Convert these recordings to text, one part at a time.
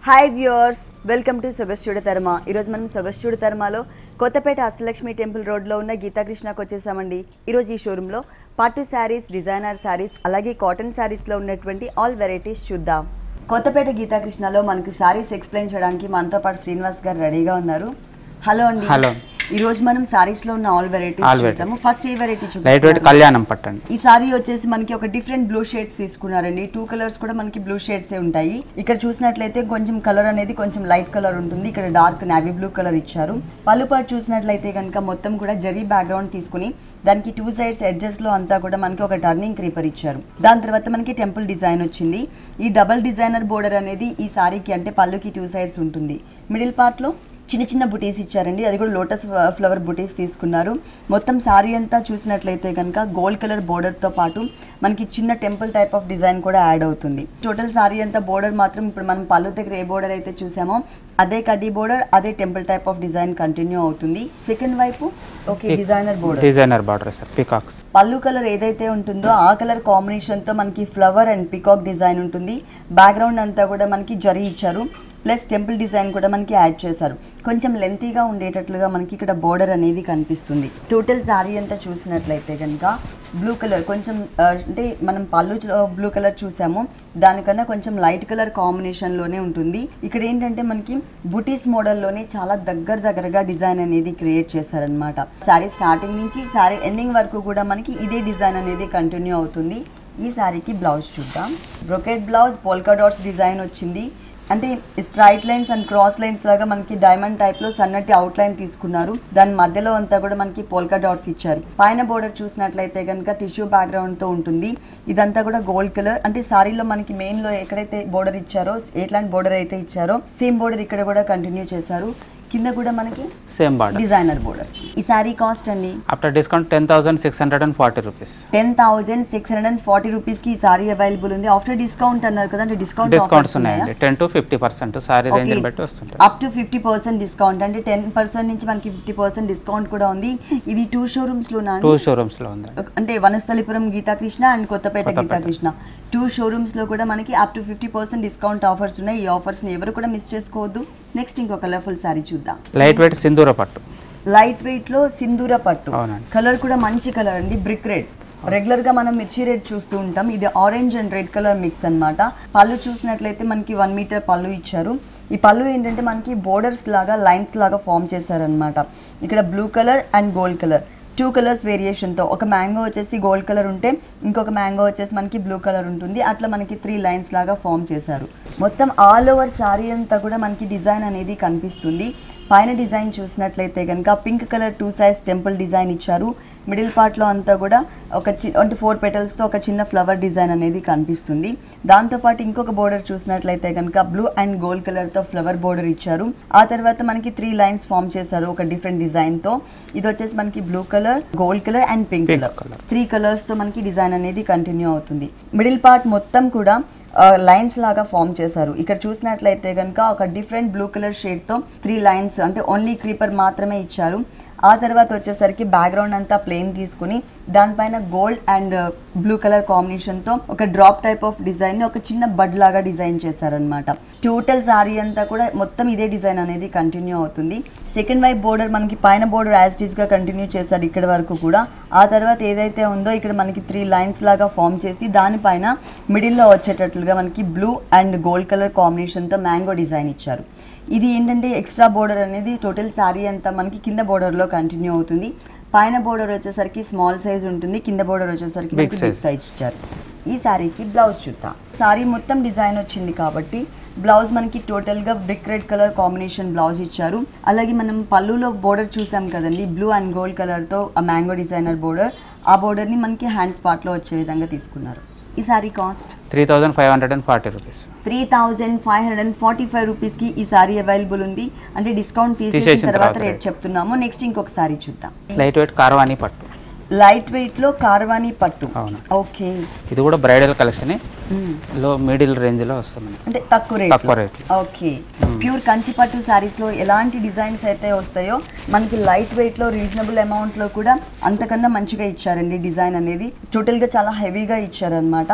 Hi viewers welcome to Sogasuchuda Tarama ఈరోజు మనం సొగస్చూడ తర్మలో కొత్తపేట అష్టలక్ష్మి టెంపుల్ రోడ్లో ఉన్న గీతాకృష్ణకు వచ్చేసామండి ఈరోజు ఈ షోరూంలో పట్టు శారీస్ డిజైనర్ శారీస్ అలాగే కాటన్ శారీస్లో ఉన్నటువంటి ఆల్ వెరైటీస్ చూద్దాం కొత్తపేట గీతాకృష్ణలో మనకి శారీస్ ఎక్స్ప్లెయిన్ చేయడానికి మనతో పాటు శ్రీనివాస్ గారు రెడీగా ఉన్నారు హలో అండి హలో. ఈ రోజు మనం శారీస్ లో ఉన్న ఆల్ వెరైటీస్ All చూద్దాము first a variety light weight కళ్యాణం పట్టండి ఈ సారీ వచ్చేసి మనకి ఒక డిఫరెంట్ బ్లూ షేడ్స్ తీసుకున్నారండి టూ కలర్స్ కూడా మనకి బ్లూ షేడ్స్ ఉంటాయి ఇక్కడ చూసినట్లయితే కొంచెం కలర్ అనేది కొంచెం లైట్ కలర్ ఉంటుంది ఇక్కడ డార్క్ నావీ బ్లూ కలర్ ఇచ్చారు పళ్ళు పాటు చూసినట్లయితే కనుక మొత్తం కూడా జరీ బ్యాక్గ్రౌండ్ తీసుకుని దానికి టూ సైడ్స్ ఎడ్జెస్ లో అంతా కూడా మనకి ఒక టర్నింగ్ క్రీపర్ ఇచ్చారు దాని తర్వాత మనకి టెంపుల్ డిజైన్ వచ్చింది ఈ డబల్ డిజైనర్ బోర్డర్ అనేది ఈ సారీకి అంటే పళ్ళుకి టూ సైడ్స్ ఉంటుంది మిడిల్ పార్ట్ లో చిన్న చిన్న బుటీస్ ఇచ్చారండి అది కూడా లోటస్ ఫ్లవర్ బుటీస్ తీసుకున్నారు మొత్తం సారీ అంతా చూసినట్లయితే కనుక గోల్డ్ కలర్ బోర్డర్తో పాటు మనకి చిన్న టెంపుల్ టైప్ ఆఫ్ డిజైన్ కూడా యాడ్ అవుతుంది టోటల్ సారీ అంతా బోర్డర్ మాత్రం ఇప్పుడు మనం పళ్ళు దగ్గర ఏ బోర్డర్ అయితే చూసామో అదే కడ్డీ బోర్డర్ అదే temple type of design continue అవుతుంది సెకండ్ వైపు okay designer border designer border sir peacocks పళ్ళు కలర్ ఏదైతే ఉంటుందో ఆ కలర్ కాంబినేషన్ తో మనకి ఫ్లవర్ అండ్ పికాక్ డిజైన్ ఉంటుంది బ్యాక్గ్రౌండ్ అంతా కూడా మనకి జరీ ఇచ్చారు ప్లస్ టెంపుల్ డిజైన్ కూడా మనకి యాడ్ చేశారు కొంచెం లెంతీగా ఉండేటట్లుగా మనకి ఇక్కడ బోర్డర్ అనేది కనిపిస్తుంది టోటల్ శారీ అంతా చూసినట్లయితే కనుక బ్లూ కలర్ కొంచెం ఆ, అంటే మనం పళ్ళు బ్లూ కలర్ చూసాము దానికన్నా కొంచెం లైట్ కలర్ కాంబినేషన్లోనే ఉంటుంది ఇక్కడ ఏంటంటే మనకి బుటీస్ మోడల్లోనే చాలా దగ్గర దగ్గరగా డిజైన్ అనేది క్రియేట్ చేశారనమాట శారీ స్టార్టింగ్ నుంచి శారీ ఎండింగ్ వరకు కూడా మనకి ఇదే డిజైన్ అనేది కంటిన్యూ అవుతుంది ఈ శారీకి బ్లౌజ్ చూద్దాం brocade blouse polka dots design వచ్చింది అంటే straight lines and cross lines లాగా మనకి డైమండ్ టైప్ లో సన్నటి అవుట్ లైన్ తీసుకున్నారు దాని మధ్యలో అంతా కూడా మనకి పోల్కా డాట్స్ ఇచ్చారు పైన బోర్డర్ చూసినట్లయితే కనుక టిష్యూ బ్యాక్గ్రౌండ్ తో ఉంటుంది ఇదంతా కూడా గోల్డ్ కలర్ అంటే సారీలో మనకి మెయిన్ లో ఎక్కడైతే బోర్డర్ ఇచ్చారో ఎట్లాంటి బోర్డర్ అయితే ఇచ్చారో సేమ్ బోర్డర్ ఇక్కడ కూడా కంటిన్యూ చేశారు కింద కూడా మనకి సేమ్ బార్డర్ డిజైనర్ బోర్డర్ ఈ సారీ కాస్ట్ అండి after discount ten thousand six hundred and forty rupees ten thousand six hundred and forty rupees కి ఈ సారీ అవైలబుల్ ఉంది ఆఫ్టర్ డిస్కౌంట్ అన్నారు కదా అంటే డిస్కౌంట్ డిస్కౌంట్స్ ఉన్నాయండి ten to fifty percent sari range బట్టి వస్తుంటాయి up to fifty percent discount అంటే టెన్ పర్సెంట్ నుంచి మనకి ఫిఫ్టీ పర్సెంట్ డిస్కౌంట్ కూడా ఉంది ఇది టూ షోరూమ్స్ లోనా టూ షోరూమ్స్ లో ఉందండి అంటే Vanasthalipuram Geethakrishna and Kothapet Geethakrishna two showrooms లో కూడా మనకి up to fifty percent discount offers ఉన్నాయి ఈ ఆఫర్స్ ని ఎవరు కూడా మిస్ చేసుకోవద్దు నెక్స్ట్ ఇంకో కలర్ఫుల్ సారీ చూద్దాం లైట్ వెయిట్ సింధూర పట్టు లైట్ వెయిట్ లో సింధూర పట్టు అవునండి. కలర్ కూడా మంచి కలర్ అండి బ్రిక్ రెడ్ రెగ్యులర్ గా మనం మిర్చి రెడ్ చూస్తూ ఉంటాం ఇది orange and red colour mix అన్నమాట పళ్ళు చూసినట్లయితే మనకి వన్ మీటర్ పళ్ళు ఇచ్చారు ఈ పళ్ళు ఏంటంటే మనకి బోర్డర్స్ లాగా లైన్స్ లాగా ఫామ్ చేశారనమాట ఇక్కడ blue colour and gold colour two colours వేరియేషన్తో ఒక మ్యాంగో వచ్చేసి గోల్డ్ కలర్ ఉంటే ఇంకొక మ్యాంగో వచ్చేసి మనకి బ్లూ కలర్ ఉంటుంది అట్లా మనకి త్రీ లైన్స్ లాగా ఫామ్ చేశారు మొత్తం ఆల్ ఓవర్ సారీ అంతా కూడా మనకి డిజైన్ అనేది కనిపిస్తుంది పైన డిజైన్ చూసినట్లయితే కనుక pink colour two size temple design ఇచ్చారు మిడిల్ పార్ట్లో అంతా కూడా ఒక చి అంటే ఫోర్ పెటల్స్తో ఒక చిన్న ఫ్లవర్ డిజైన్ అనేది కనిపిస్తుంది దాంతోపాటు ఇంకొక బోర్డర్ చూసినట్లయితే కనుక బ్లూ అండ్ గోల్డ్ కలర్తో ఫ్లవర్ బోర్డర్ ఇచ్చారు ఆ తర్వాత మనకి త్రీ లైన్స్ ఫామ్ చేశారు ఒక డిఫరెంట్ డిజైన్తో ఇది వచ్చేసి మనకి blue colour gold colour and pink Pink colour colour. Three colours తో మనకి డిజైన్ అనేది కంటిన్యూ అవుతుంది మిడిల్ పార్ట్ మొత్తం కూడా లైన్స్ లాగా ఫామ్ చేశారు ఇక్కడ చూసినట్లయితే కనుక ఒక డిఫరెంట్ బ్లూ కలర్ షేడ్ తో త్రీ లైన్స్ అంటే ఓన్లీ క్రీపర్ మాత్రమే ఇచ్చారు ఆ తర్వాత వచ్చేసరికి బ్యాక్గ్రౌండ్ అంతా ప్లెయిన్ తీసుకుని దానిపైన gold and blue colour combination తో ఒక డ్రాప్ టైప్ ఆఫ్ డిజైన్ ని ఒక చిన్న బడ్ లాగా డిజైన్ చేశారనమాట టోటల్ సారీ అంతా కూడా మొత్తం ఇదే డిజైన్ అనేది కంటిన్యూ అవుతుంది సెకండ్ వైపు బోర్డర్ మనకి పైన బోర్డర్ యాజ్ ఇట్ ఈస్ గా కంటిన్యూ చేశారు ఇక్కడ వరకు కూడా ఆ తర్వాత ఏదైతే ఉందో ఇక్కడ మనకి త్రీ లైన్స్ లాగా ఫామ్ చేసి దానిపైన మిడిల్లో వచ్చేటట్లుగా మనకి బ్లూ అండ్ గోల్డ్ కలర్ కాంబినేషన్తో మ్యాంగో డిజైన్ ఇచ్చారు ఇది ఏంటంటే ఎక్స్ట్రా బోర్డర్ అనేది టోటల్ శారీ అంతా మనకి కింద బోర్డర్లో కంటిన్యూ అవుతుంది పైన బోర్డర్ వచ్చేసరికి స్మాల్ సైజ్ ఉంటుంది కింద బోర్డర్ వచ్చేసరికి Big మనకి బిగ్ size. సైజ్ ఇచ్చారు ఈ శారీకి బ్లౌజ్ చూద్దాం శారీ మొత్తం డిజైన్ వచ్చింది కాబట్టి బ్లౌజ్ మనకి టోటల్గా brick red colour combination blouse ఇచ్చారు అలాగే మనం పళ్ళులో బోర్డర్ చూసాం కదండి బ్లూ అండ్ గోల్డ్ కలర్తో ఆ మ్యాంగో డిజైనర్ బోర్డర్ ఆ బోర్డర్ని మనకి హ్యాండ్ స్పాట్లో వచ్చే విధంగా తీసుకున్నారు ఈ sari cost three thousand five hundred and forty rupees three thousand five hundred and forty five రూపీస్కి ఈ సారీ అవైలబుల్ ఉంది అంటే డిస్కౌంట్ తీసేసిన తీసేసిన తర్వాత తర్వాత రేట్ rate. చెప్తున్నాము నెక్స్ట్ ఇంకొక సారీ చూద్దాం లైట్ వెయిట్ కార్వానీ పట్టు లైట్ వెయిట్ లో కార్వానీ పట్టు అవును. ఓకే ఇది కూడా బ్రైడల్ కలెక్షన్ మ్మ్. లో మిడిల్ రేంజ్ లో వస్తుంది మనకి అంటే తక్కువ రేట్ తక్కువ rate లో. ఓకే ప్యూర్ కంచి పట్టు సారీస్ లో ఎలాంటి డిజైన్స్ అయితే వస్తాయో మనకి లైట్ వెయిట్ లో రీజనబుల్ అమౌంట్ లో కూడా అంతకన్నా మంచిగా ఇచ్చారండి డిజైన్ అనేది టోటల్ గా చాలా హెవీగా ఇచ్చారనమాట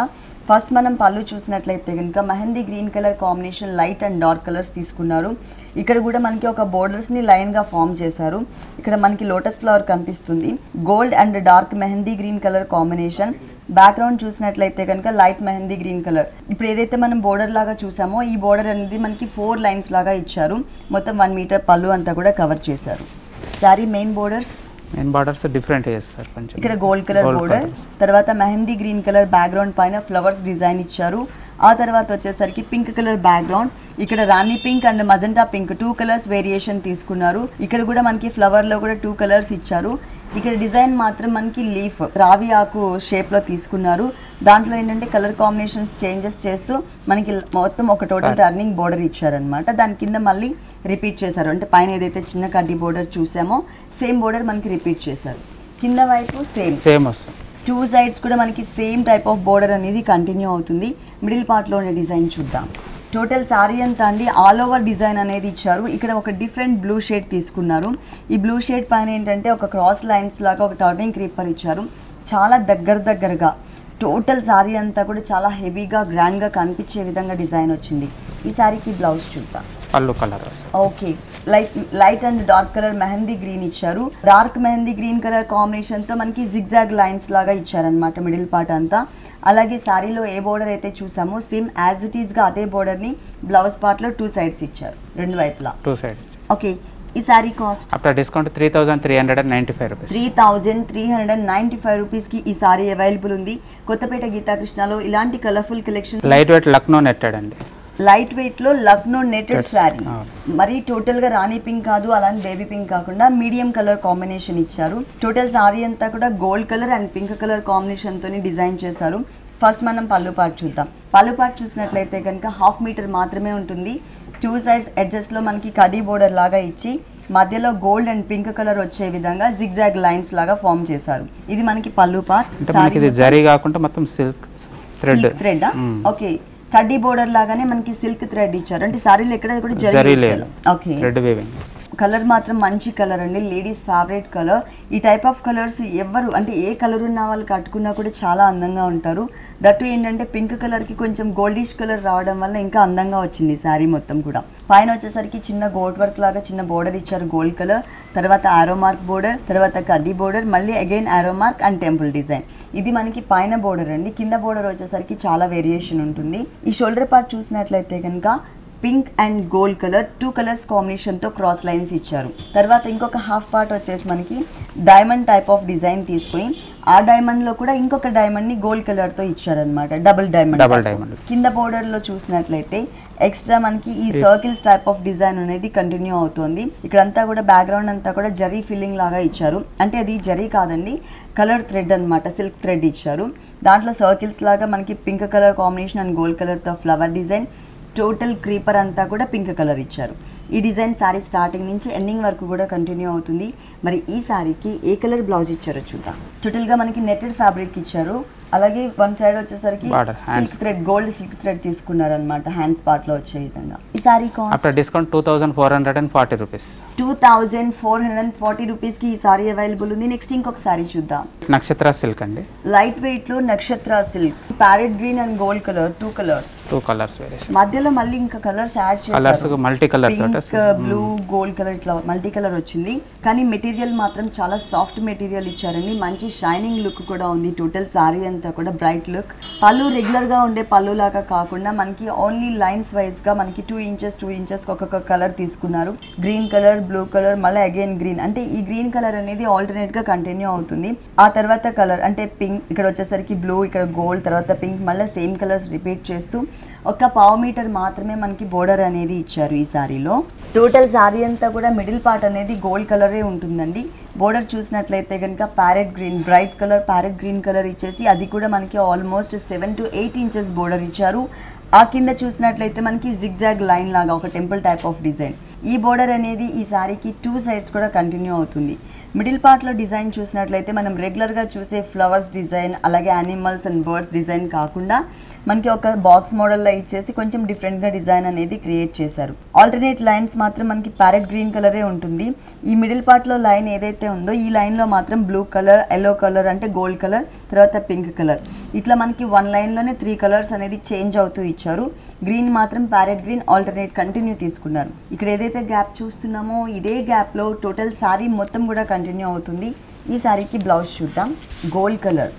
ఫస్ట్ మనం పళ్ళు చూసినట్లయితే కనుక mehendi green colour combination light and dark colours తీసుకున్నారు ఇక్కడ కూడా మనకి ఒక బోర్డర్స్ని లైన్గా ఫామ్ చేశారు ఇక్కడ మనకి లోటస్ ఫ్లవర్ కనిపిస్తుంది gold and dark mehendi green colour combination background చూసినట్లయితే కనుక లైట్ మెహందీ గ్రీన్ కలర్ ఇప్పుడు ఏదైతే మనం బోర్డర్ లాగా చూసామో ఈ బోర్డర్ అనేది మనకి ఫోర్ లైన్స్ లాగా ఇచ్చారు మొత్తం వన్ మీటర్ పళ్ళు అంతా కూడా కవర్ చేశారు sari main borders main borders different చేస్తారు కొంచెం ఇక్కడ gold colour Gold border colours. తర్వాత మెహందీ గ్రీన్ కలర్ బ్యాక్గ్రౌండ్ పైన ఫ్లవర్స్ డిజైన్ ఇచ్చారు ఆ తర్వాత వచ్చేసరికి పింక్ కలర్ బ్యాక్గ్రౌండ్ ఇక్కడ rani pink and magenta pink two colours variation తీసుకున్నారు ఇక్కడ కూడా మనకి ఫ్లవర్ లో కూడా టూ కలర్స్ ఇచ్చారు ఇక్కడ డిజైన్ మాత్రం మనకి లీఫ్ రావి ఆకు షేప్ లో తీసుకున్నారు దాంట్లో ఏంటంటే కలర్ కాంబినేషన్స్ చేంజెస్ చేస్తూ మనకి మొత్తం ఒక టోటల్ టర్నింగ్ బోర్డర్ ఇచ్చారనమాట దాని కింద మళ్ళీ రిపీట్ చేశారు అంటే పైన ఏదైతే చిన్న కడ్డీ బోర్డర్ చూసామో సేమ్ బోర్డర్ మనకి రిపీట్ చేశారు కింద వైపు సేమ్ సేమ్ వస్తుంది టూ సైడ్స్ కూడా మనకి సేమ్ టైప్ ఆఫ్ బోర్డర్ అనేది కంటిన్యూ అవుతుంది మిడిల్ పార్ట్లో ఉండే డిజైన్ చూద్దాం టోటల్ శారీ అంతా అండి ఆల్ ఓవర్ డిజైన్ అనేది ఇచ్చారు ఇక్కడ ఒక డిఫరెంట్ బ్లూ షేడ్ తీసుకున్నారు ఈ బ్లూ షేడ్ పైన ఏంటంటే ఒక క్రాస్ లైన్స్ లాగా ఒక టర్నింగ్ క్రీపర్ ఇచ్చారు చాలా దగ్గర దగ్గరగా టోటల్ శారీ అంతా కూడా చాలా హెవీగా గ్రాండ్గా కనిపించే విధంగా డిజైన్ వచ్చింది ఈ శారీకి బ్లౌజ్ చూద్దాం పళ్ళు కలర్ వస్తుంది okay light light and dark colour mehendi green ఇచ్చారు dark mehendi green colour combination తో మనకి జిగ్జాగ్ లైన్స్ లాగా ఇచ్చారనమాట మిడిల్ పార్ట్ అంతా అలాగే శారీలో ఏ బోర్డర్ అయితే చూసామో సేమ్ యాజ్ ఇట్ ఈస్ గా అదే బోర్డర్ ని బ్లౌజ్ పార్ట్ లో టూ సైడ్స్ ఇచ్చారు రెండు వైపులా టూ సైడ్ ఓకే ఈ sari cost after discount three thousand three hundred and ninety five rupees three thousand three hundred and ninety five రూపీస్కి ఈ సారీ అవైలబుల్ ఉంది కొత్తపేట గీతాకృష్ణలో ఇలాంటి colourful collection light weight Lucknow netted అండి లైట్ వెయిట్ లో లక్నో నెటెడ్ Yes. శారీ అవును. మరి టోటల్ గా రాణి పింక్ కాదు అలాంటి బేబీ పింక్ కాకుండా మీడియం కలర్ కాంబినేషన్ ఇచ్చారు టోటల్ సారీ అంతా కూడా gold colour and pink colour combination తోని డిజైన్ చేశారు ఫస్ట్ మనం పళ్ళు పాటు చూద్దాం పళ్ళు పాటు చూసినట్లయితే కనుక హాఫ్ మీటర్ మాత్రమే ఉంటుంది టూ సైడ్స్ ఎడ్జెస్ లో మనకి కడీ బోర్డర్ లాగా ఇచ్చి మధ్యలో గోల్డ్ అండ్ పింక్ కలర్ వచ్చే విధంగా జిగ్జాగ్ లైన్స్ లాగా ఫామ్ చేశారు ఇది మనకి పళ్ళు పార్ట్ అంటే మనకి ఇది జరీ కాకుండా మొత్తం సిల్క్ థ్రెడ్ థ్రెడ్ మ్మ్. ఓకే కడ్డీ బోర్డర్ లాగానే మనకి సిల్క్ థ్రెడ్ ఇచ్చారు అంటే సారీలు ఎక్కడ కూడా జరీ జరీ లేదు ఓకే రెడ్ వేవింగ్ కలర్ మాత్రం మంచి కలర్ అండి లేడీస్ ఫేవరెట్ కలర్ ఈ టైప్ ఆఫ్ కలర్స్ ఎవరు అంటే ఏ కలర్ ఉన్న వాళ్ళు కట్టుకున్నా కూడా చాలా అందంగా ఉంటారు దట్టు ఏంటంటే పింక్ కలర్కి కొంచెం గోల్డిష్ కలర్ రావడం వల్ల ఇంకా అందంగా వచ్చింది శారీ మొత్తం కూడా పైన వచ్చేసరికి చిన్న గోట్ వర్క్ లాగా చిన్న బోర్డర్ ఇచ్చారు గోల్డ్ కలర్ తర్వాత ఆరో మార్క్ బోర్డర్ తర్వాత కడ్డీ బోర్డర్ మళ్ళీ అగైన్ ఆరో మార్క్ అండ్ టెంపుల్ డిజైన్ ఇది మనకి పైన బోర్డర్ అండి కింద బోర్డర్ వచ్చేసరికి చాలా వేరియేషన్ ఉంటుంది ఈ షోల్డర్ పార్ట్ చూసినట్లయితే కనుక pink and gold colour two colours కాంబినేషన్తో క్రాస్ లైన్స్ ఇచ్చారు తర్వాత ఇంకొక హాఫ్ పార్ట్ వచ్చేసి మనకి డైమండ్ టైప్ ఆఫ్ డిజైన్ తీసుకుని ఆ డైమండ్లో కూడా ఇంకొక డైమండ్ని గోల్డ్ కలర్తో ఇచ్చారనమాట డబుల్ డైమండ్ Double diamond. కింద బోర్డర్లో చూసినట్లయితే ఎక్స్ట్రా మనకి ఈ సర్కిల్స్ టైప్ ఆఫ్ డిజైన్ అనేది కంటిన్యూ అవుతుంది ఇక్కడంతా కూడా బ్యాక్గ్రౌండ్ అంతా కూడా జరీ ఫిల్లింగ్ లాగా ఇచ్చారు అంటే అది జరీ కాదండి కలర్ థ్రెడ్ అన్నమాట సిల్క్ థ్రెడ్ ఇచ్చారు దాంట్లో సర్కిల్స్ లాగా మనకి pink colour combination and gold కలర్తో ఫ్లవర్ డిజైన్ టోటల్ క్రీపర్ అంతా కూడా పింక్ కలర్ ఇచ్చారు ఈ డిజైన్ శారీ స్టార్టింగ్ నుంచి ఎండింగ్ వరకు కూడా కంటిన్యూ అవుతుంది మరి ఈ శారీకి ఏ కలర్ బ్లౌజ్ ఇచ్చారో చూద్దాం టోటల్గా మనకి నెట్టెడ్ ఫ్యాబ్రిక్ ఇచ్చారు అలాగే వన్ సైడ్ వచ్చేసరికి Border, hands. Silk thread gold silk thread తీసుకున్నారు అనమాట హ్యాండ్స్ పార్ట్ లో వచ్చే విధంగా ఈ sari cost after discount two thousand four hundred and forty rupees two thousand four hundred and forty rupees కి ఈ సారీ అవైలబుల్ ఉంది నెక్స్ట్ ఇంకొక సారీ చూద్దాం నక్షత్ర సిల్క్ అండి లైట్ వెయిట్ లో Nakshatra silk parrot green and gold colour two colours two colours variation మధ్యలో మళ్ళీ ఇంకా కలర్స్ యాడ్ కలర్స్ చేశారు multi colour pink blue gold colour ఇట్లా మల్టీ కలర్ వచ్చింది కానీ మెటీరియల్ మాత్రం చాలా సాఫ్ట్ మెటీరియల్ ఇచ్చారండి మంచి షైనింగ్ లుక్ కూడా ఉంది టోటల్ సారీ అంతా కూడా బ్రైట్ లుక్ పళ్ళు రెగ్యులర్ గా ఉండే పళ్ళు లాగా కాకుండా మనకి ఓన్లీ లైన్స్ వైజ్ గా మనకి టూ ఇంచెస్ టూ ఇంచెస్ ఒక్కొక్క కలర్ తీసుకున్నారు గ్రీన్ కలర్ బ్లూ కలర్ మళ్ళీ అగైన్ గ్రీన్ అంటే ఈ గ్రీన్ కలర్ అనేది ఆల్టర్నేట్ గా కంటిన్యూ అవుతుంది ఆ తర్వాత కలర్ అంటే పింక్ ఇక్కడ వచ్చేసరికి బ్లూ ఇక్కడ గోల్డ్ తర్వాత పింక్ మళ్ళీ సేమ్ కలర్స్ రిపీట్ చేస్తూ ఒక పావు మీటర్ మాత్రమే మనకి బోర్డర్ అనేది ఇచ్చారు ఈ సారీలో టోటల్ సారీ అంతా కూడా మిడిల్ పార్ట్ అనేది గోల్డ్ కలరే ఉంటుందండి బోర్డర్ చూసినట్లయితే కనుక parrot green bright colour parrot green colour ఇచ్చేసి అది కూడా మనకి almost seven to eight inches border ఇచ్చారు ఆ కింద చూసినట్లయితే మనకి జిగ్జాగ్ లైన్ లాగా ఒక టెంపుల్ టైప్ ఆఫ్ డిజైన్ ఈ బోర్డర్ అనేది ఈ సారీకి టూ సైడ్స్ కూడా కంటిన్యూ అవుతుంది మిడిల్ పార్ట్లో డిజైన్ చూసినట్లయితే మనం రెగ్యులర్గా చూసే ఫ్లవర్స్ డిజైన్ అలాగే యానిమల్స్ అండ్ బర్డ్స్ డిజైన్ కాకుండా మనకి ఒక బాక్స్ మోడల్లో ఇచ్చేసి కొంచెం డిఫరెంట్గా డిజైన్ అనేది క్రియేట్ చేశారు ఆల్టర్నేట్ లైన్స్ మాత్రం మనకి ప్యారెట్ గ్రీన్ కలరే ఉంటుంది ఈ మిడిల్ పార్ట్లో లైన్ ఏదైతే ఉందో ఈ లైన్లో మాత్రం బ్లూ కలర్ ఎల్లో కలర్ అంటే గోల్డ్ కలర్ తర్వాత పింక్ కలర్ ఇట్లా మనకి వన్ లైన్లోనే త్రీ కలర్స్ అనేది చేంజ్ అవుతూ ఇచ్చారు గ్రీన్ మాత్రం ప్యారెట్ గ్రీన్ ఆల్టర్నేట్ కంటిన్యూ తీసుకున్నారు ఇక్కడ ఏదైతే గ్యాప్ చూస్తున్నామో ఇదే గ్యాప్లో టోటల్ శారీ మొత్తం కూడా కంటిన్యూ అవుతుంది ఈ శారీకి బ్లౌజ్ చూద్దాం గోల్డ్ కలర్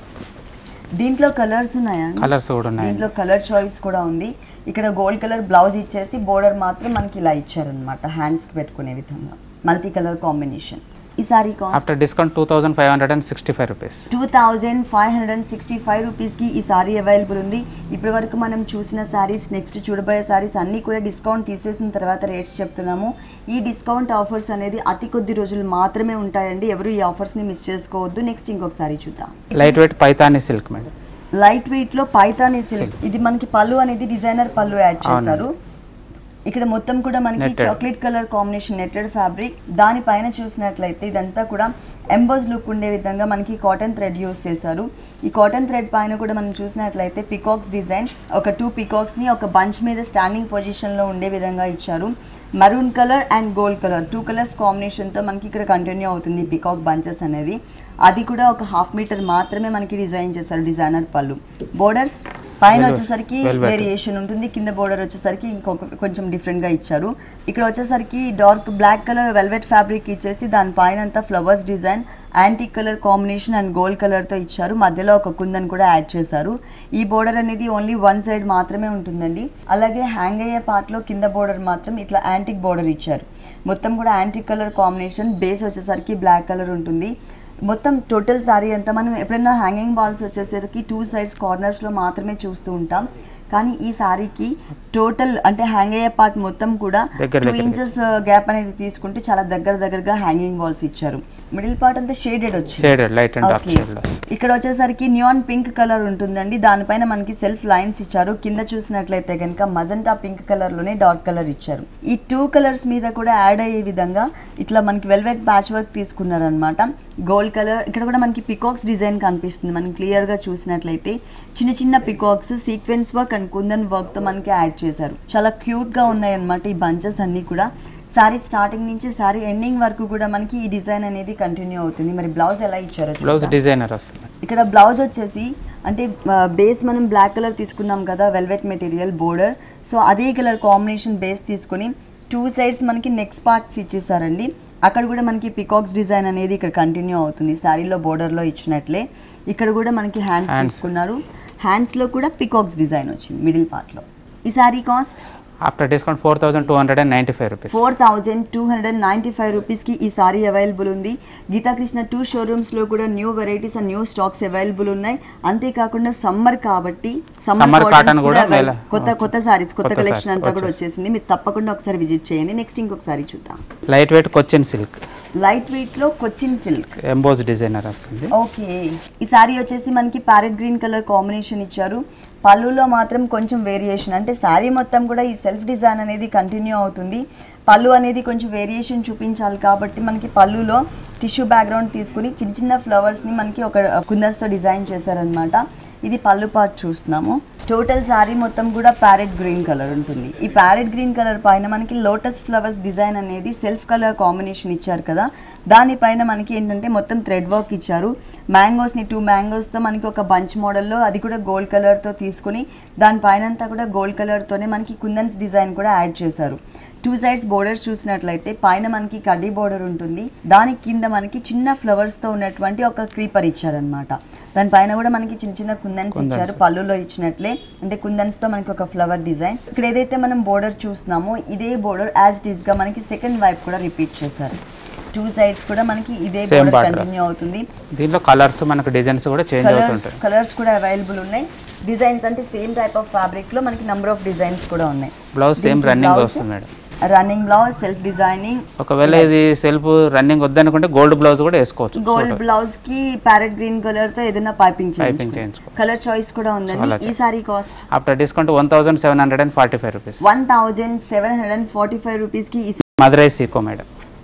దీంట్లో కలర్స్ ఉన్నాయా కలర్స్ కూడా ఉన్నాయి దీంట్లో కలర్ చాయిస్ కూడా ఉంది ఇక్కడ గోల్డ్ కలర్ బ్లౌజ్ ఇచ్చేసి బోర్డర్ మాత్రం మనకి ఇలా ఇచ్చారనమాట హ్యాండ్స్కి పెట్టుకునే విధంగా మల్టీ కలర్ కాంబినేషన్ ఈ sari cost after discount two thousand five hundred and sixty five rupees two thousand five hundred and sixty five రూపీస్కి ఈ సారీ అవైలబుల్ ఉంది ఇప్పటి వరకు మనం చూసిన సారీస్ నెక్స్ట్ చూడబోయే సారీస్ అన్నీ కూడా డిస్కౌంట్ తీసేసిన తర్వాత రేట్స్ చెప్తున్నాము ఈ డిస్కౌంట్ ఆఫర్స్ అనేది అతి కొద్ది రోజులు మాత్రమే ఉంటాయండి ఎవరు ఈ ఆఫర్స్ని మిస్ చేసుకోవద్దు నెక్స్ట్ ఇంకొక సారీ చూద్దాం light weight Paithani silk madam light weight లో పైతానీ సిల్క్ ఇది మనకి పళ్ళు అనేది డిజైనర్ పళ్ళు యాడ్ చేశారు ఇక్కడ మొత్తం కూడా మనకి Netted. Chocolate colour combination netted fabric దానిపైన చూసినట్లయితే ఇదంతా కూడా ఎంబోజ్ లుక్ ఉండే విధంగా మనకి కాటన్ థ్రెడ్ యూస్ చేశారు ఈ కాటన్ థ్రెడ్ పైన కూడా మనం చూసినట్లయితే పికాక్స్ డిజైన్ ఒక టూ పికాక్స్ ని ఒక బంచ్ మీద స్టాండింగ్ పొజిషన్ లో ఉండే విధంగా ఇచ్చారు maroon colour and gold colour two colours combination తో మనకి ఇక్కడ కంటిన్యూ అవుతుంది పికాక్ బంచెస్ అనేది అది కూడా ఒక హాఫ్ మీటర్ మాత్రమే మనకి డిజైన్ చేశారు డిజైనర్ పళ్ళు బోర్డర్స్ పైన Velvet. వచ్చేసరికి Velvet. వేరియేషన్ ఉంటుంది కింద బోర్డర్ వచ్చేసరికి ఇంకొక కొంచెం డిఫరెంట్ గా ఇచ్చారు ఇక్కడ వచ్చేసరికి dark black colour velvet fabric ఇచ్చేసి దాని పైన అంతా flowers design antique colour combination and gold colour తో ఇచ్చారు మధ్యలో ఒక కుందన్ కూడా యాడ్ చేశారు ఈ బోర్డర్ అనేది ఓన్లీ వన్ సైడ్ మాత్రమే ఉంటుందండి అలాగే హ్యాంగ్ అయ్యే part లో కింద బోర్డర్ మాత్రం ఇట్లా యాంటిక్ బోర్డర్ ఇచ్చారు మొత్తం కూడా యాంటిక్ కలర్ కాంబినేషన్ బేస్ వచ్చేసరికి బ్లాక్ కలర్ ఉంటుంది మొత్తం టోటల్ సారీ అంతా మనం ఎప్పుడైనా హ్యాంగింగ్ బాల్స్ వచ్చేసరికి టూ సైడ్స్ కార్నర్స్లో మాత్రమే చూస్తూ ఉంటాం కానీ ఈ సారీకి టోటల్ అంటే హ్యాంగ్ అయ్యే పార్ట్ మొత్తం కూడా దగ్గర టూ దగ్గర. ఇంచెస్ గ్యాప్ అనేది తీసుకుంటే చాలా దగ్గర దగ్గరగా హ్యాంగింగ్ బాల్స్ ఇచ్చారు మిడిల్ పార్ట్ అంతా షేడెడ్ వచ్చింది shaded light and dark Okay. షేడ్లో ఇక్కడ వచ్చేసరికి న్యూన్ పింక్ కలర్ ఉంటుందండి దానిపైన మనకి సెల్ఫ్ లైన్స్ ఇచ్చారు కింద చూసినట్లయితే కనుక మజంటా పింక్ కలర్ లోనే డార్క్ కలర్ ఇచ్చారు ఈ టూ కలర్స్ మీద కూడా యాడ్ అయ్యే విధంగా ఇట్లా మనకి వెల్వెట్ ప్యాచ్ వర్క్ తీసుకున్నారనమాట గోల్డ్ కలర్ ఇక్కడ కూడా మనకి పికాక్స్ డిజైన్ కనిపిస్తుంది మనం క్లియర్ గా చూసినట్లయితే చిన్న చిన్న peacocks sequence work and kundan work తో మనకి యాడ్ చేశారు చాలా క్యూట్ గా ఉన్నాయి అనమాట ఈ బంచెస్ అన్ని కూడా సారీ స్టార్టింగ్ నుంచి సారీ ఎండింగ్ వరకు కూడా మనకి ఈ డిజైన్ అనేది కంటిన్యూ అవుతుంది మరి బ్లౌజ్ ఎలా ఇచ్చారో బ్లౌజ్ చూద్దాం. డిజైనర్ వస్తుంది ఇక్కడ బ్లౌజ్ వచ్చేసి అంటే బేస్ మనం బ్లాక్ కలర్ తీసుకున్నాం కదా వెల్వెట్ మెటీరియల్ బోర్డర్ సో అదే కలర్ కాంబినేషన్ బేస్ తీసుకొని టూ సైడ్స్ మనకి నెక్స్ట్ పార్ట్స్ ఇచ్చేసారండి అక్కడ కూడా మనకి పికాక్స్ డిజైన్ అనేది ఇక్కడ కంటిన్యూ అవుతుంది శారీలో బోర్డర్లో ఇచ్చినట్లే ఇక్కడ కూడా మనకి హ్యాండ్స్ Hands. తీసుకున్నారు హ్యాండ్స్లో కూడా పికాక్స్ డిజైన్ వచ్చింది మిడిల్ పార్ట్లో ఈ sari cost after discount four thousand two hundred and ninety five rupees four thousand two hundred ninety five రూపీస్కి ఈ సారీ అవైలబుల్ ఉంది గీతాకృష్ణ టూ షోరూమ్స్లో కూడా new varieties and new stocks available ఉన్నాయి అంతేకాకుండా సమ్మర్ కాబట్టి Summer సమ్మర్ cotton కాటన్స్ కూడా కూడా avail- వేల- కొత్త కొత్త సారీస్ కొత్త కొత్త కలెక్షన్ sarees అంతా కూడా వచ్చేసి. వచ్చేసింది మీరు తప్పకుండా ఒకసారి విజిట్ చేయండి నెక్స్ట్ ఇంకొకసారి చూద్దాం light weight Cochin silk light weight లో కొచ్చిన్ సిల్క్ ఎంబోజ్ డిజైనర్ వస్తుంది ఓకే ఈ సారీ వచ్చేసి మనకి ప్యారెట్ గ్రీన్ కలర్ కాంబినేషన్ ఇచ్చారు పళ్ళులో మాత్రం కొంచెం వేరియేషన్ అంటే శారీ మొత్తం కూడా ఈ సెల్ఫ్ డిజైన్ అనేది కంటిన్యూ అవుతుంది పళ్ళు అనేది కొంచెం వేరియేషన్ చూపించాలి కాబట్టి మనకి పళ్ళులో టిష్యూ బ్యాక్గ్రౌండ్ తీసుకుని చిన్న చిన్న ఫ్లవర్స్ని మనకి ఒక కుందన్స్తో డిజైన్ చేశారనమాట ఇది పళ్ళు పార్ట్ చూస్తున్నాము టోటల్ శారీ మొత్తం కూడా ప్యారెట్ గ్రీన్ కలర్ ఉంటుంది ఈ ప్యారెట్ గ్రీన్ కలర్ పైన మనకి లోటస్ ఫ్లవర్స్ డిజైన్ అనేది సెల్ఫ్ కలర్ కాంబినేషన్ ఇచ్చారు కదా దానిపైన మనకి ఏంటంటే మొత్తం థ్రెడ్ వర్క్ ఇచ్చారు మ్యాంగోస్ని టూ మ్యాంగోస్తో మనకి ఒక బంచ్ మోడల్లో అది కూడా గోల్డ్ కలర్తో తీసుకుని దానిపైన అంతా కూడా గోల్డ్ కలర్తోనే మనకి కుందన్స్ డిజైన్ కూడా యాడ్ చేశారు టూ సైడ్స్ బోర్డర్స్ చూసినట్లయితే పైన మనకి కడ్డీ బోర్డర్ ఉంటుంది దాని కింద మనకి చిన్న ఫ్లవర్స్తో ఉన్నటువంటి ఒక క్రీపర్ ఇచ్చారనమాట దానిపైన కూడా మనకి చిన్న చిన్న కుందన్స్ కుందన్స్. ఇచ్చారు పళ్ళులో ఇచ్చినట్లే అంటే కుందన్స్ తో మనకి ఒక ఫ్లవర్ డిజైన్ ఇక్కడ ఏదైతే మనం బోర్డర్ చూస్తున్నామో ఇదే బోర్డర్ యాజ్ ఇట్ ఈస్ గా మనకి సెకండ్ వైపు కూడా రిపీట్ చేశారు టూ సైడ్స్ కూడా మనకి ఇదే Same బోర్డర్ border. కంటిన్యూ అవుతుంది దీంట్లో కలర్స్ మనకు డిజైన్స్ కూడా చేంజ్ కలర్స్ అవుతుంటాయి కలర్స్ కూడా అవైలబుల్ ఉన్నాయి డిజైన్స్ అంటే సేమ్ టైప్ ఆఫ్ ఫ్యాబ్రిక్ లో మనకి నంబర్ ఆఫ్ డిజైన్స్ కూడా ఉన్నాయి బ్లౌజ్ సేమ్ రన్నింగ్ వస్తుంది madam running blouse self designing ఒకవేళ ఇది సెల్ఫ్ రన్నింగ్ వద్దనుకుంటే గోల్డ్ బ్లౌజ్ కూడా వేసుకోవచ్చు గోల్డ్ బ్లౌజ్ కి ప్యారెట్ గ్రీన్ కలర్ తో ఏదైనా పైపింగ్ Piping చేయించుకో చేయించుకో. కలర్ చాయిస్ కూడా ఉందండి చాలా ఈ sari cost after discount one thousand seven hundred and forty five rupees one thousand seven hundred and forty five rupees కి ఈ Madurai sico madam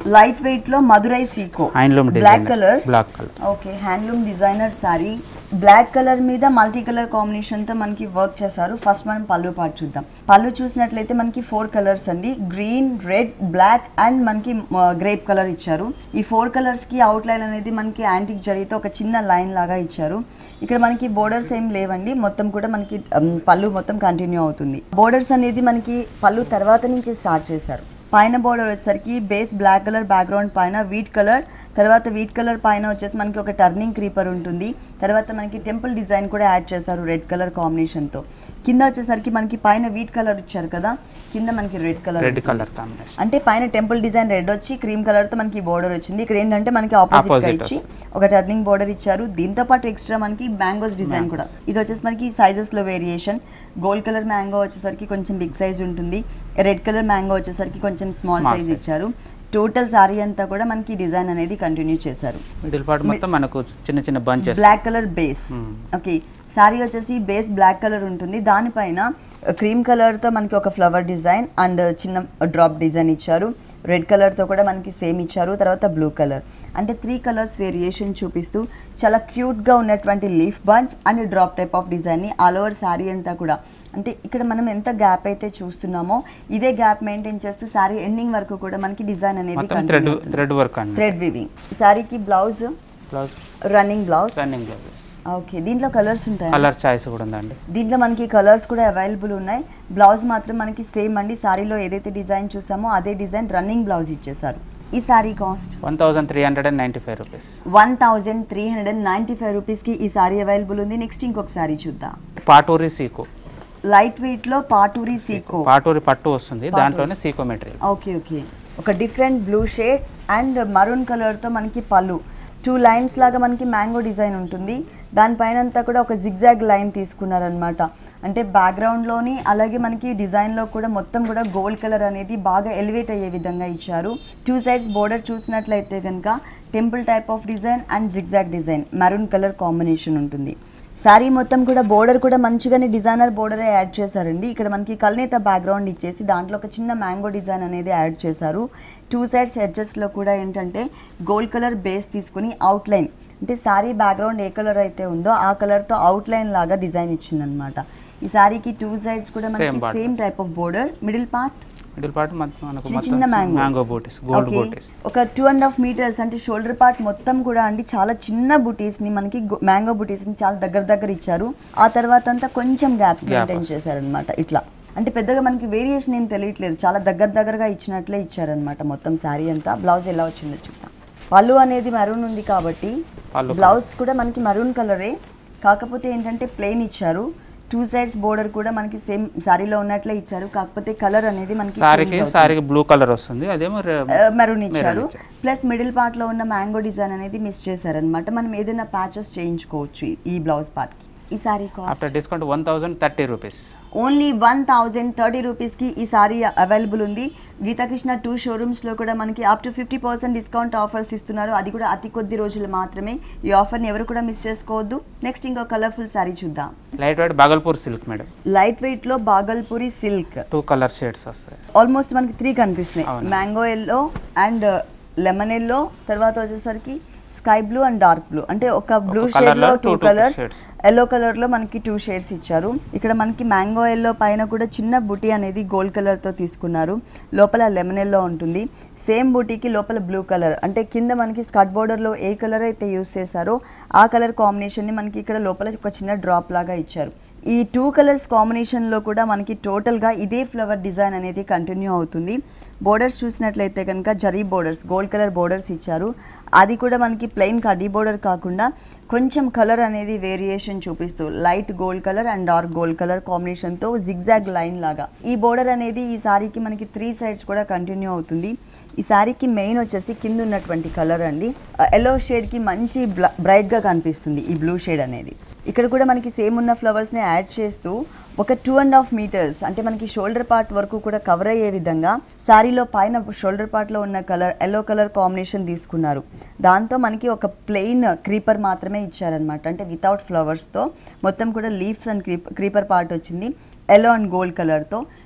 light weight లో Madurai sico handloom black design colour black colour okay handloom designer sari black colour మీద multi colour combination తో మనకి work చేశారు first మనం పళ్ళు పాటు చూద్దాం పళ్ళు చూసినట్లయితే మనకి ఫోర్ కలర్స్ అండి గ్రీన్ రెడ్ బ్లాక్ అండ్ మనకి గ్రేప్ కలర్ ఇచ్చారు ఈ ఫోర్ కలర్స్ కి అవుట్ లైన్ అనేది మనకి యాంటిక్ జరిగితే ఒక చిన్న లైన్ లాగా ఇచ్చారు ఇక్కడ మనకి బోర్డర్స్ ఏం లేవండి మొత్తం కూడా మనకి um, పళ్ళు మొత్తం కంటిన్యూ అవుతుంది బోర్డర్స్ అనేది మనకి పళ్ళు తర్వాత నుంచి స్టార్ట్ చేశారు పైన బోర్డర్ వచ్చేసరికి బేస్ బ్లాక్ కలర్ బ్యాక్గ్రౌండ్ పైన వీట్ కలర్ తర్వాత వీట్ కలర్ పైన వచ్చేసి మనకి ఒక టర్నింగ్ క్రీపర్ ఉంటుంది తర్వాత మనకి టెంపుల్ డిజైన్ కూడా యాడ్ చేశారు రెడ్ కలర్ కాంబినేషన్తో కింద వచ్చేసరికి మనకి పైన వీట్ కలర్ ఇచ్చారు కదా కింద మనకి red colour red colour combination అంటే పైన టెంపుల్ డిజైన్ రెడ్ వచ్చి క్రీమ్ కలర్ తో మనకి బోర్డర్ వచ్చింది ఇక్కడ ఏంటంటే మనకి ఆపోజిట్ గా Opposite ఇచ్చి ఒక టర్నింగ్ బోర్డర్ ఇచ్చారు దీంతో పాటు ఎక్స్ట్రా మనకి మ్యాంగోస్ డిజైన్ కూడా ఇది వచ్చేసి మనకి సైజెస్ లో వేరియేషన్ గోల్డ్ కలర్ మ్యాంగో వచ్చేసరికి కొంచెం బిగ్ సైజ్ ఉంటుంది రెడ్ కలర్ మ్యాంగో వచ్చేసరికి కొంచెం స్మాల్ Small సైజ్ size. ఇచ్చారు టోటల్ సారీ అంతా కూడా మనకి డిజైన్ అనేది కంటిన్యూ చేశారు మిడిల్ పార్ట్ మొత్తం మనకు చిన్న చిన్న bunches black colour base Hmm. Okay sari వచ్చేసి బేస్ బ్లాక్ కలర్ ఉంటుంది దానిపైన క్రీమ్ కలర్తో మనకి ఒక ఫ్లవర్ డిజైన్ అండ్ చిన్న డ్రాప్ డిజైన్ ఇచ్చారు రెడ్ కలర్తో కూడా మనకి సేమ్ ఇచ్చారు తర్వాత బ్లూ కలర్ అంటే త్రీ కలర్స్ వేరియేషన్ చూపిస్తూ చాలా క్యూట్గా ఉన్నటువంటి leaf bunch and drop type of డిజైన్ని ఆల్ ఓవర్ శారీ అంతా కూడా అంటే ఇక్కడ మనం ఎంత గ్యాప్ అయితే చూస్తున్నామో ఇదే గ్యాప్ మెయింటైన్ చేస్తూ శారీ ఎండింగ్ వరకు కూడా మనకి డిజైన్ అనేది మొత్తం థ్రెడ్ థ్రెడ్ వర్క్ అండి థ్రెడ్ వివింగ్ శారీకి blouse blouse running blouse running blouse okay దీంట్లో కలర్స్ ఉంటాయి కలర్ చాయిస్ కూడా ఉందండి దీంట్లో మనకి కలర్స్ కూడా అవైలబుల్ ఉన్నాయి బ్లౌజ్ మాత్రం మనకి సేమ్ అండి సారీలో ఏదైతే డిజైన్ చూసామో అదే డిజైన్ రన్నింగ్ బ్లౌజ్ ఇచ్చేసారు ఈ sari cost one thousand three hundred and ninety five rupees one thousand three hundred and ninety five రూపీస్కి ఈ సారీ అవైలబుల్ ఉంది నెక్స్ట్ ఇంకొక సారీ చూద్దాం పాటూరి సీకో లైట్ వెయిట్లో పాటూరి సీకో పాటూరి పట్టు వస్తుంది దాంట్లోనే సీకో మెటీరియల్ ఓకే ఓకే ఒక different blue shade and maroon కలర్తో మనకి పళ్ళు టూ లైన్స్ లాగా మనకి మ్యాంగో డిజైన్ ఉంటుంది దానిపైన అంతా కూడా ఒక జిగ్జాగ్ లైన్ తీసుకున్నారనమాట అంటే బ్యాక్గ్రౌండ్లోని అలాగే మనకి డిజైన్లో కూడా మొత్తం కూడా గోల్డ్ కలర్ అనేది బాగా ఎలివేట్ అయ్యే విధంగా ఇచ్చారు టూ సైడ్స్ బోర్డర్ చూసినట్లయితే కనుక temple type of design and zigzag design maroon colour combination ఉంటుంది శారీ మొత్తం కూడా బోర్డర్ కూడా మంచిగానే డిజైనర్ బోర్డరే యాడ్ చేశారండి ఇక్కడ మనకి కల్నేత బ్యాక్గ్రౌండ్ ఇచ్చేసి దాంట్లో ఒక చిన్న మ్యాంగో డిజైన్ అనేది యాడ్ చేశారు టూ సైడ్స్ ఎడ్జెస్ట్లో కూడా ఏంటంటే గోల్డ్ కలర్ బేస్ తీసుకుని అవుట్లైన్ అంటే శారీ బ్యాక్గ్రౌండ్ ఏ కలర్ అయితే ఉందో ఆ కలర్తో అవుట్లైన్ లాగా డిజైన్ ఇచ్చిందనమాట ఈ శారీకి టూ సైడ్స్ కూడా మనకి Same border. Same type of border middle part middle part మనకు చిన్న చిన్న mango mango booties gold booties ఒక టూ అండ్ హాఫ్ మీటర్స్ అంటే షోల్డర్ పార్ట్ మొత్తం కూడా అండి చాలా చిన్న బుటీస్ ని మనకి మ్యాంగో బుటీస్ ని చాలా దగ్గర దగ్గర ఇచ్చారు ఆ తర్వాత అంతా కొంచెం గ్యాప్స్ Gap మెయింటైన్ చేశారనమాట ఇట్లా అంటే పెద్దగా మనకి వేరియేషన్ ఏం తెలియట్లేదు చాలా దగ్గర దగ్గరగా ఇచ్చినట్లే ఇచ్చారనమాట మొత్తం శారీ అంతా బ్లౌజ్ ఎలా వచ్చిందో చూద్దాం పళ్ళు అనేది మరూన్ ఉంది కాబట్టి పళ్ళు బ్లౌజ్ కూడా మనకి మరూన్ కలరే కాకపోతే ఏంటంటే ప్లెయిన్ ఇచ్చారు టూ సైడ్స్ బోర్డర్ కూడా మనకి సేమ్ శారీలో ఉన్నట్లే ఇచ్చారు కాకపోతే కలర్ అనేది మనకి సారీకి change అవుతుంది. సారీకి బ్లూ కలర్ వస్తుంది అదేమో మెరూన్ ఇచ్చారు ఇచ్చారు. ప్లస్ మిడిల్ పార్ట్ లో ఉన్న మ్యాంగో డిజైన్ అనేది మిస్ చేశారనమాట మనం ఏదైనా ప్యాచెస్ చేయించుకోవచ్చు ఈ- ఈ బ్లౌజ్ పార్ట్ కి ఈ sari cost after discount one thousand thirty rupees only one thousand thirty రూపీస్కి ఈ సారీ అవైలబుల్ ఉంది గీతాకృష్ణ టూ షోరూమ్స్లో కూడా మనకి up to fifty percent discount offers ఇస్తున్నారు అది కూడా అతి కొద్ది రోజులు మాత్రమే ఈ ఆఫర్ని ఎవరు కూడా మిస్ చేసుకోవద్దు నెక్స్ట్ ఇంకో కలర్ఫుల్ సారీ చూద్దాం light weight Bhagalpur silk madam light వెయిట్లో Bhagalpuri silk two colour shades వస్తాయి ఆల్మోస్ట్ మనకి త్రీ కనిపిస్తున్నాయి అవును. Mango yellow and lemon yellow తర్వాత వచ్చేసరికి sky blue and dark blue అంటే ఒక బ్లూ ఒక షేడ్ colour లో లో two two- two colours shades. Yellow colour లో మనకి టూ షేడ్స్ ఇచ్చారు ఇక్కడ మనకి మ్యాంగో ఎల్లో పైన కూడా చిన్న బుటీ అనేది గోల్డ్ కలర్ తో తీసుకున్నారు లోపల లెమన్ ఎల్లో ఉంటుంది సేమ్ బుటీకి లోపల బ్లూ కలర్ అంటే కింద మనకి స్కర్ట్ బోర్డర్ లో ఏ కలర్ అయితే యూస్ చేశారో ఆ కలర్ కాంబినేషన్ ని మనకి ఇక్కడ లోపల ఒక చిన్న డ్రాప్ లాగా ఇచ్చారు ఈ టూ కలర్స్ కాంబినేషన్లో కూడా మనకి టోటల్గా ఇదే ఫ్లవర్ డిజైన్ అనేది కంటిన్యూ అవుతుంది బోర్డర్స్ చూసినట్లయితే కనుక zari borders gold colour borders ఇచ్చారు అది కూడా మనకి ప్లెయిన్ కడ్డీ బోర్డర్ కాకుండా కొంచెం కలర్ అనేది వేరియేషన్ చూపిస్తూ light gold colour and dark gold colour కాంబినేషన్తో జిగ్జాగ్ లైన్ లాగా ఈ బోర్డర్ అనేది ఈ సారీకి మనకి త్రీ సైడ్స్ కూడా కంటిన్యూ అవుతుంది ఈ సారీకి మెయిన్ వచ్చేసి కింద ఉన్నటువంటి కలర్ అండి ఎల్లో షేడ్కి మంచి బ్రైట్గా కనిపిస్తుంది ఈ బ్లూ షేడ్ అనేది ఇక్కడ కూడా మనకి సేమ్ ఉన్న ఫ్లవర్స్ని యాడ్ చేస్తూ ఒక టూ అండ్ హాఫ్ మీటర్స్ అంటే మనకి షోల్డర్ పార్ట్ వరకు కూడా కవర్ అయ్యే విధంగా శారీలో పైన షోల్డర్ పార్ట్లో ఉన్న కలర్ ఎల్లో కలర్ కాంబినేషన్ తీసుకున్నారు దాంతో మనకి ఒక ప్లెయిన్ క్రీపర్ మాత్రమే ఇచ్చారనమాట అంటే వితౌట్ ఫ్లవర్స్తో మొత్తం కూడా లీవ్స్ అండ్ క్రీపర్ పార్ట్ వచ్చింది ఎల్లో అండ్ గోల్డ్ కలర్తో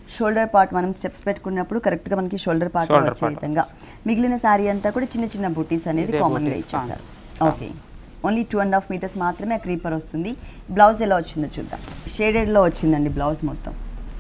షోల్డర్ పార్ట్ మనం స్టెప్స్ పెట్టుకున్నప్పుడు కరెక్ట్గా మనకి షోల్డర్ పార్ట్ Shoulder వచ్చే part. విధంగా మిగిలిన శారీ అంతా కూడా చిన్న చిన్న బుటీస్ అనేది ఇదే కామన్గా booties, ఇచ్చేసారు ఆ. Okay only two and half metres మాత్రమే ఆ క్రీపర్ వస్తుంది బ్లౌజ్ ఎలా వచ్చిందో చూద్దాం షేడెడ్లో వచ్చిందండి బ్లౌజ్ మొత్తం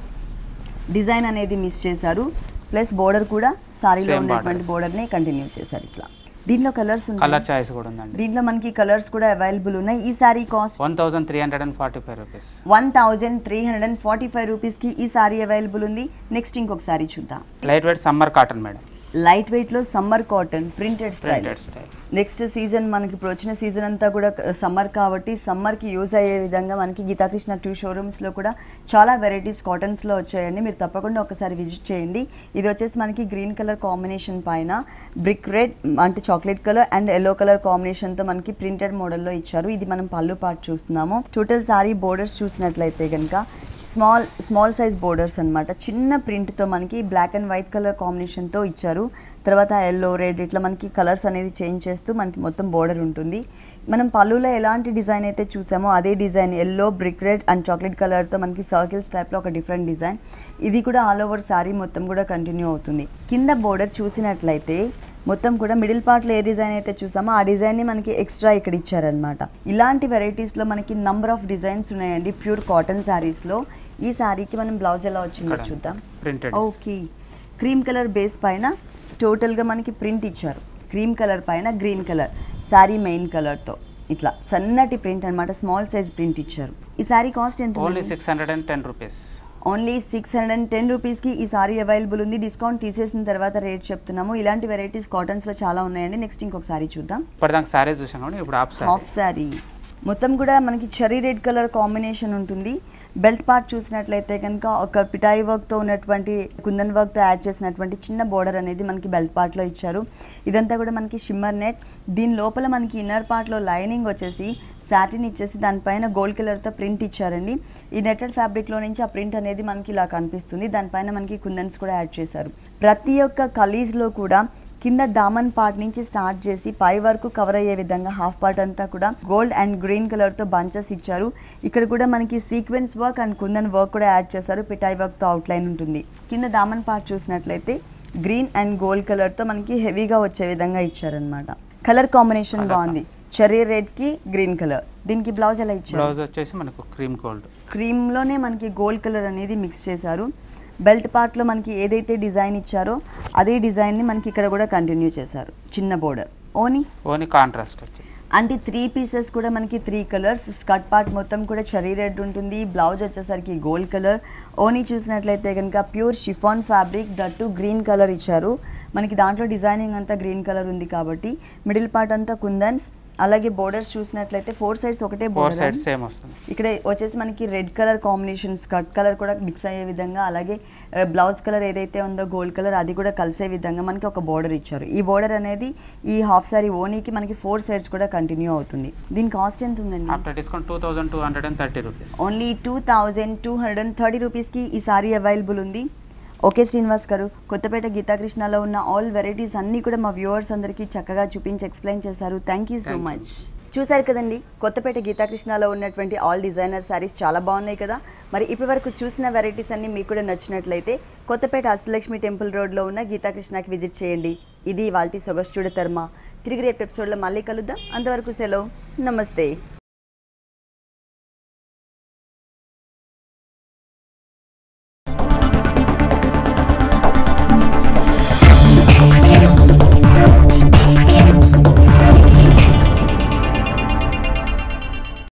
డిజైన్ అనేది మిస్ చేశారు ప్లస్ బోర్డర్ కూడా సారీలో Same ఉన్నటువంటి borders. బోర్డర్ని కంటిన్యూ చేశారు ఇట్లా దీంట్లో కలర్స్ కలర్ ఉన్నాయి చాయిస్ కూడా ఉందండి దీంట్లో మనకి కలర్స్ కూడా అవైలబుల్ ఉన్నాయి ఈ sari cost one thousand three hundred and forty five rupees one thousand three hundred and forty five రూపీస్కి ఈ సారీ అవైలబుల్ ఉంది నెక్స్ట్ ఇంకొక సారీ చూద్దాం light weight summer cotton madam light వెయిట్లో summer cotton printed style printed style next season మనకి ఇప్పుడు వచ్చిన season అంతా కూడా సమ్మర్ కాబట్టి సమ్మర్కి యూజ్ అయ్యే విధంగా మనకి గీతాకృష్ణ టూ షోరూమ్స్లో కూడా చాలా వెరైటీస్ కాటన్స్లో వచ్చాయండి మీరు తప్పకుండా ఒకసారి విజిట్ చేయండి ఇది వచ్చేసి మనకి గ్రీన్ కలర్ కాంబినేషన్ పైన బ్రిక్ రెడ్ అంటే chocolate colour and yellow colour కాంబినేషన్తో మనకి ప్రింటెడ్ మోడల్లో ఇచ్చారు ఇది మనం పళ్ళు పార్ట్ చూస్తున్నాము టోటల్ సారీ బోర్డర్స్ చూసినట్లయితే కనుక స్మాల్ స్మాల్ సైజ్ బోర్డర్స్ అన్నమాట చిన్న ప్రింట్తో మనకి బ్లాక్ అండ్ వైట్ కలర్ కాంబినేషన్తో ఇచ్చారు తర్వాత ఎల్లో రెడ్ ఇట్లా మనకి కలర్స్ అనేది చేంజ్ చేస్తూ మనకి మొత్తం బోర్డర్ ఉంటుంది మనం పళ్ళులో ఎలాంటి డిజైన్ అయితే చూసామో అదే design yellow brick red and chocolate కలర్తో మనకి సర్కిల్స్ టైప్లో ఒక డిఫరెంట్ డిజైన్ ఇది కూడా ఆల్ ఓవర్ సారీ మొత్తం కూడా కంటిన్యూ అవుతుంది కింద బోర్డర్ చూసినట్లయితే మొత్తం కూడా మిడిల్ పార్ట్లో ఏ డిజైన్ అయితే చూసామో ఆ డిజైన్ని మనకి ఎక్స్ట్రా ఇక్కడ ఇచ్చారనమాట ఇలాంటి వెరైటీస్లో మనకి నంబర్ ఆఫ్ డిజైన్స్ ఉన్నాయండి ప్యూర్ కాటన్ శారీస్లో ఈ శారీకి మనం బ్లౌజ్ ఎలా వచ్చిందో ఇక్కడ. చూద్దాం printed okay cream colour base పైన టోటల్గా మనకి ప్రింట్ ఇచ్చారు క్రీమ్ కలర్ పైన గ్రీన్ కలర్ శారీ మెయిన్ కలర్తో ఇట్లా సన్నటి ప్రింట్ అన్నమాట స్మాల్ సైజ్ ప్రింట్ ఇచ్చారు ఈ శారీ కాస్ట్ ఎంత only six hundred and ten rupees only six hundred and ten రూపీస్కి ఈ సారీ అవైలబుల్ ఉంది డిస్కౌంట్ తీసేసిన తర్వాత రేట్ చెప్తున్నాము ఇలాంటి వెరైటీస్ కాటన్స్లో చాలా ఉన్నాయండి నెక్స్ట్ ఇంకొక సారీ చూద్దాం ఇప్పటిదాకా సారీస్ చూసాం కాబట్టి ఇప్పుడు హాఫ్ సారీ హాఫ్ శారీ మొత్తం కూడా మనకి చెరీ రెడ్ కలర్ కాంబినేషన్ ఉంటుంది బెల్ట్ పార్ట్ చూసినట్లయితే కనుక ఒక పిటాయి వర్క్తో ఉన్నటువంటి కుందన్ వర్క్తో యాడ్ చేసినటువంటి చిన్న బోర్డర్ అనేది మనకి బెల్ట్ పార్ట్లో ఇచ్చారు ఇదంతా కూడా మనకి షిమ్మర్ నెట్ దీని లోపల మనకి ఇన్నర్ పార్ట్లో లైనింగ్ వచ్చేసి సాటిన్ ఇచ్చేసి దానిపైన గోల్డ్ కలర్తో ప్రింట్ ఇచ్చారండి ఈ నెట్టెడ్ ఫ్యాబ్రిక్లో నుంచి ఆ ప్రింట్ అనేది మనకి ఇలా కనిపిస్తుంది దానిపైన మనకి కుందన్స్ కూడా యాడ్ చేశారు ప్రతి ఒక్క కలీజ్లో కూడా కింద దామన్ పార్ట్ నుంచి స్టార్ట్ చేసి పై వరకు కవర్ అయ్యే విధంగా హాఫ్ పార్ట్ అంతా కూడా గోల్డ్ అండ్ గ్రీన్ కలర్ తో బంచెస్ ఇచ్చారు ఇక్కడ కూడా మనకి sequence work and kundan work కూడా యాడ్ చేశారు పిటాయి వర్క్ తో అవుట్ లైన్ ఉంటుంది కింద దామన్ పార్ట్ చూసినట్లయితే గ్రీన్ అండ్ గోల్డ్ కలర్ తో మనకి హెవీగా వచ్చే విధంగా ఇచ్చారనమాట కలర్ కాంబినేషన్ Colour బాగుంది చెర్రీ రెడ్ కి గ్రీన్ కలర్ దీనికి బ్లౌజ్ ఎలా ఇచ్చారు బ్లౌజ్ వచ్చేసి మనకు క్రీమ్ గోల్డ్ క్రీమ్లోనే మనకి గోల్డ్ కలర్ అనేది మిక్స్ చేశారు బెల్ట్ పార్ట్లో మనకి ఏదైతే డిజైన్ ఇచ్చారో అదే డిజైన్ని మనకి ఇక్కడ కూడా కంటిన్యూ చేశారు చిన్న బోర్డర్ ఓనీ ఓన్లీ కాంట్రాస్ట్ వచ్చి అంటే త్రీ పీసెస్ కూడా మనకి త్రీ కలర్స్ స్కర్ట్ పార్ట్ మొత్తం కూడా చెరీ రెడ్ ఉంటుంది బ్లౌజ్ వచ్చేసరికి గోల్డ్ కలర్ ఓనీ చూసినట్లయితే కనుక pure chiffon fabric that green colour ఇచ్చారు మనకి దాంట్లో డిజైనింగ్ అంతా గ్రీన్ కలర్ ఉంది కాబట్టి మిడిల్ పార్ట్ అంతా కుందన్స్ అలాగే బోర్డర్స్ చూసినట్లయితే ఫోర్ సైడ్స్ ఒకటే ఫోర్ బోర్డర్ సైడ్ సేమ్ వస్తుంది ఇక్కడ వచ్చేసి మనకి red colour combination skirt colour కూడా మిక్స్ అయ్యే విధంగా అలాగే బ్లౌజ్ కలర్ ఏదైతే ఉందో గోల్డ్ కలర్ అది కూడా కలిసే విధంగా మనకి ఒక బోర్డర్ ఇచ్చారు ఈ బోర్డర్ అనేది ఈ హాఫ్ సారీ ఓనీకి మనకి ఫోర్ సైడ్స్ కూడా కంటిన్యూ అవుతుంది దీని కాస్ట్ ఎంత ఉందండి after discount two thousand two hundred and thirty rupees only two thousand two hundred and thirty రూపీస్కి ఈ సారీ అవైలబుల్ ఉంది ఓకే శ్రీనివాస్ గారు కొత్తపేట గీతాకృష్ణలో ఉన్న ఆల్ వెరైటీస్ అన్నీ కూడా మా వ్యూవర్స్ అందరికీ చక్కగా చూపించి ఎక్స్ప్లెయిన్ చేశారు thank you so Thank you. Much చూశారు కదండి కొత్తపేట గీతాకృష్ణలో ఉన్నటువంటి ఆల్ డిజైనర్ శారీస్ చాలా బాగున్నాయి కదా మరి ఇప్పటి వరకు చూసిన వెరైటీస్ అన్ని మీకు కూడా నచ్చినట్లయితే కొత్తపేట అష్టలక్ష్మి టెంపుల్ రోడ్లో ఉన్న గీతాకృష్ణకి విజిట్ చేయండి ఇది వాల్టి సొగస్టుడ తర్మ తిరిగి రేపు ఎపిసోడ్లో మళ్ళీ కలుద్దాం అంతవరకు సెలవు నమస్తే